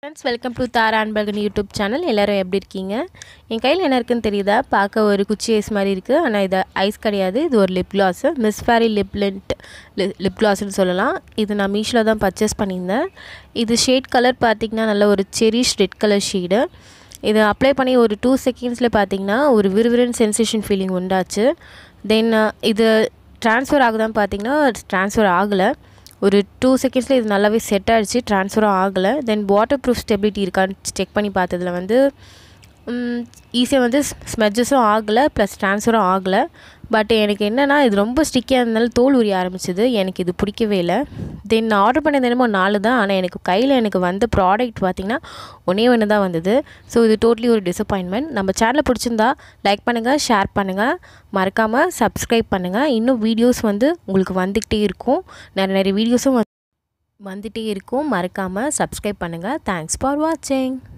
friends welcome to Thara Anbazhagan YouTube channel எல்லோரும் எப்படி இருக்கீங்க என் கையில் என்ன இருக்குன்னு தெரியுதா பார்க்க ஒரு குச்சி ஐஸ் மாதிரி இருக்குது ஆனால் இது ஐஸ் கிடையாது இது ஒரு lip gloss Miss Fairy lip லிண்ட் லிப் கிளாஸ்னு சொல்லலாம் இது நான் மீஷோவில் தான் பர்ச்சேஸ் பண்ணியிருந்தேன் இது ஷேட் கலர் பார்த்திங்கன்னா நல்ல ஒரு செரிஷ் ரெட் கலர் ஷேடு இதை அப்ளை பண்ணி ஒரு டூ செகண்ட்ஸில் பார்த்தீங்கன்னா ஒரு விறுவிறுன்னு சென்சேஷன் ஃபீலிங் உண்டாச்சு தென் இது ட்ரான்ஸ்ஃபர் ஆகுதான்னு பார்த்தீங்கன்னா ட்ரான்ஸ்ஃபர் ஆகலை ஒரு டூ செகண்ட்ஸில் இது நல்லாவே செட் ஆகிடுச்சு ட்ரான்ஸ்ஃபரும் ஆகலை தென் வாட்டர் ப்ரூஃப் ஸ்டெபிலிட்டி இருக்கான்னு செக் பண்ணி பார்த்ததுல வந்து ஈஸியாக வந்து ஸ்மெஜஸும் ஆகலை ப்ளஸ் ட்ரான்ஸ்ஃபரும் ஆகலை பட் எனக்கு என்னென்னா இது ரொம்ப ஸ்டிக்கியாக இருந்தாலும் தோல் உரிய ஆரம்பிச்சிது எனக்கு இது பிடிக்கவே இல்லை தென் நான் ஆர்டர் பண்ணது என்னமோ நாலு தான் ஆனால் எனக்கு கையில் எனக்கு வந்த ப்ராடக்ட் பார்த்திங்கன்னா ஒன்றே ஒன்று தான் வந்தது ஸோ இது டோட்லி ஒரு டிசப்பாயின்மெண்ட் நம்ம சேனலை பிடிச்சிருந்தா லைக் பண்ணுங்கள் ஷேர் பண்ணுங்கள் மறக்காமல் சப்ஸ்கிரைப் பண்ணுங்கள் இன்னும் வீடியோஸ் வந்து உங்களுக்கு வந்துக்கிட்டே இருக்கும் நிறைய நிறைய வீடியோஸும் வந்துகிட்டே இருக்கும் மறக்காமல் சப்ஸ்கிரைப் பண்ணுங்கள் தேங்க்ஸ் ஃபார் வாட்சிங்